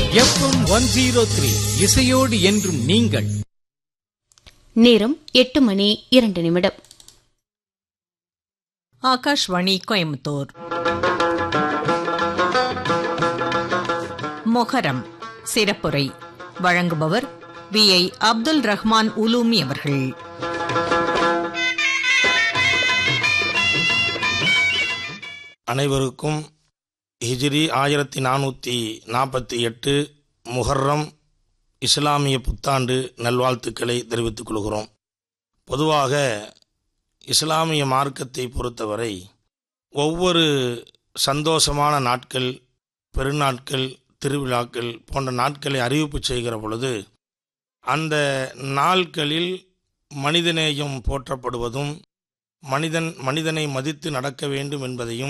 FM one zero three இசையோடு என்றும் நீங்கள் நேரம் எட்டு மணி இரண்டு நிமிடம் ஆகாஷ்வாணி கோயம்புத்தூர் மொஹரம் சிறப்புரை வழங்குபவர் வி ஐ அப்துல் ரஹ்மான் உலூமி அவர்கள் அனைவருக்கும் ஹிஜ்ரி ஆயிரத்தி நானூற்றி நாற்பத்தி எட்டு முஹர்ரம் இஸ்லாமிய புத்தாண்டு நல்வாழ்த்துக்களை தெரிவித்துக் கொள்கிறோம் பொதுவாக இஸ்லாமிய மார்க்கத்தை பொறுத்தவரை ஒவ்வொரு சந்தோஷமான நாட்கள் பெருநாட்கள் திருவிழாக்கள் போன்ற நாட்களை அறிவிப்பு செய்கிற பொழுது அந்த நாட்களில் மனிதநேயம் போற்றப்படுவதும் மனிதன் மனிதனை மதித்து நடக்க வேண்டும் என்பதையும்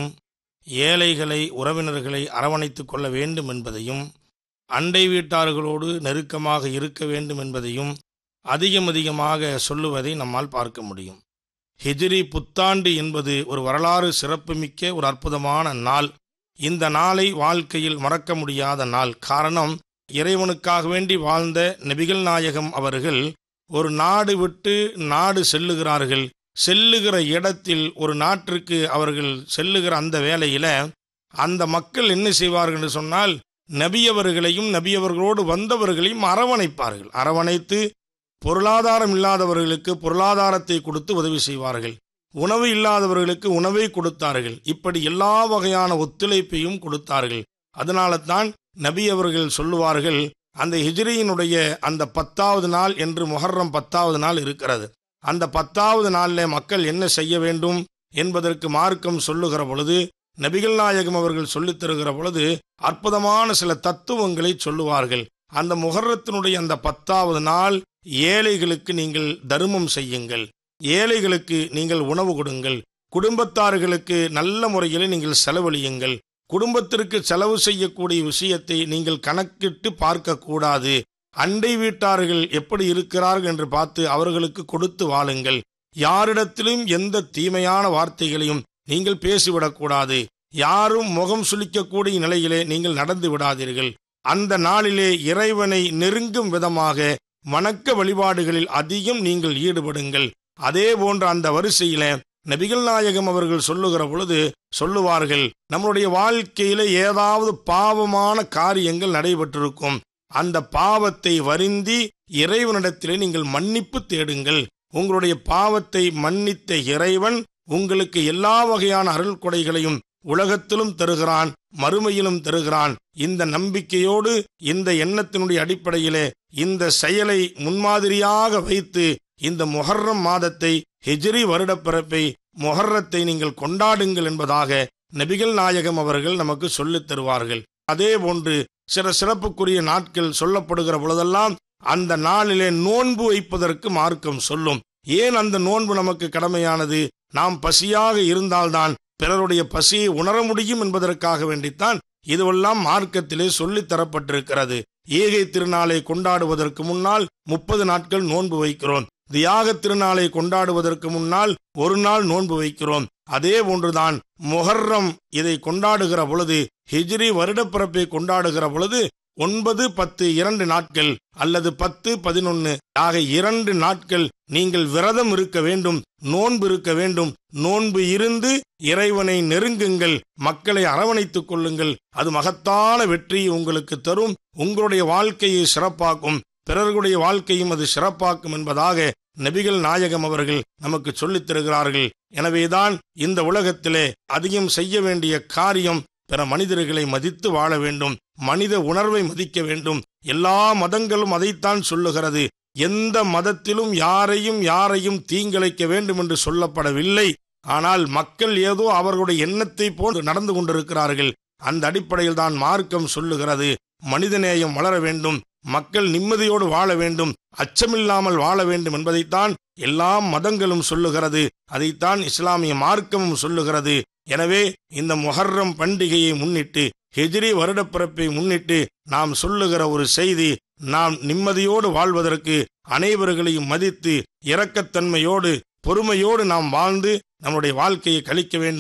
ஏழைகளை உறவினர்களை அரவணைத்துக் கொள்ள வேண்டும் என்பதையும் அண்டை வீட்டார்களோடு நெருக்கமாக இருக்க வேண்டும் என்பதையும் அதிகம் அதிகமாக சொல்லுவதை நம்மால் பார்க்க முடியும் ஹிஜ்ரி புத்தாண்டு என்பது ஒரு வரலாறு சிறப்புமிக்க ஒரு அற்புதமான நாள் இந்த நாளை வாழ்க்கையில் மறக்க முடியாத நாள் காரணம் இறைவனுக்காக வேண்டி வாழ்ந்த நபிகள் நாயகம் அவர்கள் ஒரு நாடு விட்டு நாடு செல்லுகிறார்கள் செல்லுகிற இடத்தில் ஒரு நாட்டிற்கு அவர்கள் செல்லுகிற அந்த வேளையில அந்த மக்கள் என்ன செய்வார்கள் என்று சொன்னால் நபியவர்களையும் நபியவர்களோடு வந்தவர்களையும் அரவணைப்பார்கள் அரவணைத்து பொருளாதாரம் இல்லாதவர்களுக்கு பொருளாதாரத்தை கொடுத்து உதவி செய்வார்கள் உணவு இல்லாதவர்களுக்கு உணவை கொடுத்தார்கள் இப்படி எல்லா வகையான ஒத்துழைப்பையும் கொடுத்தார்கள் அதனால தான் நபி அவர்கள் சொல்லுவார்கள் அந்த ஹிஜ்ரியினுடைய அந்த பத்தாவது நாள் என்று முஹர்ரம் பத்தாவது நாள் இருக்கிறது அந்த பத்தாவது நாளில் மக்கள் என்ன செய்ய வேண்டும் என்பதற்கு மார்க்கம் சொல்லுகிற பொழுது நபிகள் நாயகம் அவர்கள் சொல்லித் தருகிற பொழுது அற்புதமான சில தத்துவங்களை சொல்லுவார்கள் அந்த முகர்ரத்தினுடைய அந்த பத்தாவது நாள் ஏழைகளுக்கு நீங்கள் தர்மம் செய்யுங்கள் ஏழைகளுக்கு நீங்கள் உணவு கொடுங்கள் குடும்பத்தார்களுக்கு நல்ல முறையில் நீங்கள் செலவழியுங்கள் குடும்பத்திற்கு செலவு செய்யக்கூடிய விஷயத்தை நீங்கள் கணக்கிட்டு பார்க்கக்கூடாது அண்டை வீட்டார்கள் எப்படி இருக்கிறார்கள் என்று பார்த்து அவர்களுக்கு கொடுத்து வாழுங்கள் யாரிடத்திலும் எந்த தீமையான வார்த்தைகளையும் நீங்கள் பேசிவிடக்கூடாது யாரும் முகம் சுளிக்கக்கூடிய நிலையிலே நீங்கள் நடந்து விடாதீர்கள் அந்த நாளிலே இறைவனை நெருங்கும் விதமாக வணக்க வழிபாடுகளில் அதிகம் நீங்கள் ஈடுபடுங்கள் அதே போன்ற அந்த வரிசையில நபிகள் நாயகம் அவர்கள் சொல்லுகிற பொழுது சொல்லுவார்கள் நம்முடைய வாழ்க்கையில ஏதாவது பாவமான காரியங்கள் நடைபெற்றிருக்கும் அந்த பாவத்தை வருந்தி இறைவனிடத்திலே நீங்கள் மன்னிப்பு தேடுங்கள் உங்களுடைய பாவத்தை மன்னித்த இறைவன் உங்களுக்கு எல்லா வகையான அருள் கொடைகளையும் உலகத்திலும் தருகிறான் மறுமையிலும் தருகிறான் இந்த நம்பிக்கையோடு இந்த எண்ணத்தினுடைய அடிப்படையிலே இந்த செயலை முன்மாதிரியாக வைத்து இந்த முஹர்ரம் மாதத்தை ஹிஜ்ரி வருடப் பிறப்பை முஹர்ரத்தை நீங்கள் கொண்டாடுங்கள் என்பதாக நபிகள் நாயகம் அவர்கள் நமக்கு சொல்லித் தருவார்கள் அதே போன்று சில சிறப்புக்குரிய நாட்கள் சொல்லப்படுகிற பொழுதெல்லாம் அந்த நாளிலே நோன்பு வைப்பதற்கு மார்க்கம் சொல்லும் ஏன் அந்த நோன்பு நமக்கு கடமையானது நாம் பசியாக இருந்தால்தான் பிறருடைய பசியை உணர முடியும் என்பதற்காக வேண்டித்தான் இதுவெல்லாம் மார்க்கத்திலே சொல்லித் தரப்பட்டிருக்கிறது ஏகை திருநாளை கொண்டாடுவதற்கு முன்னால் முப்பது நாட்கள் நோன்பு வைக்கிறோம் தியாக திருநாளை கொண்டாடுவதற்கு முன்னால் ஒரு நாள் நோன்பு வைக்கிறோம் அதே போன்றுதான் மொஹர்ரம் இதை கொண்டாடுகிற பொழுது ஹிஜ்ரி வருடப்பிறப்பை கொண்டாடுகிற பொழுது ஒன்பது பத்து இரண்டு நாட்கள் அல்லது பத்து பதினொன்னு ஆக இரண்டு நாட்கள் நீங்கள் விரதம் இருக்க வேண்டும் நோன்பு இருக்க வேண்டும் நோன்பு இருந்து இறைவனை நெருங்குங்கள் மக்களை அரவணைத்துக் கொள்ளுங்கள் அது மகத்தான வெற்றியை உங்களுக்கு தரும் உங்களுடைய வாழ்க்கையை சிறப்பாக்கும் பிறர்களுடைய வாழ்க்கையும் அது சிறப்பாக்கும் என்பதாக நபிகள் நாயகம் அவர்கள் நமக்கு சொல்லித் தருகிறார்கள் எனவேதான் இந்த உலகத்திலே அதிகம் செய்ய வேண்டிய காரியம் பிற மனிதர்களை மதித்து வாழ வேண்டும் மனித உணர்வை மதிக்க வேண்டும் எல்லா மதங்களும் அதைத்தான் சொல்லுகிறது எந்த மதத்திலும் யாரையும் யாரையும் தீங்கிழைக்க வேண்டும் என்று சொல்லப்படவில்லை ஆனால் மக்கள் ஏதோ அவர்களுடைய எண்ணத்தை போன்று நடந்து கொண்டிருக்கிறார்கள் அந்த அடிப்படையில் தான் மார்க்கம் சொல்லுகிறது மனிதநேயம் வளர வேண்டும் மக்கள் நிம்மதியோடு வாழ வேண்டும் அச்சமில்லாமல் வாழ வேண்டும் என்பதைத்தான் எல்லா மதங்களும் சொல்லுகிறது அதைத்தான் இஸ்லாமிய மார்க்கமும் சொல்லுகிறது எனவே இந்த முஹர்ரம் பண்டிகையை முன்னிட்டு ஹெஜ்ரி வருடப்பிறப்பை முன்னிட்டு நாம் சொல்லுகிற ஒரு செய்தி நாம் நிம்மதியோடு வாழ்வதற்கு அனைவர்களையும் மதித்து இரக்கத்தன்மையோடு பொறுமையோடு நாம் வாழ்ந்து நம்முடைய வாழ்க்கையை கழிக்க வேண்டும்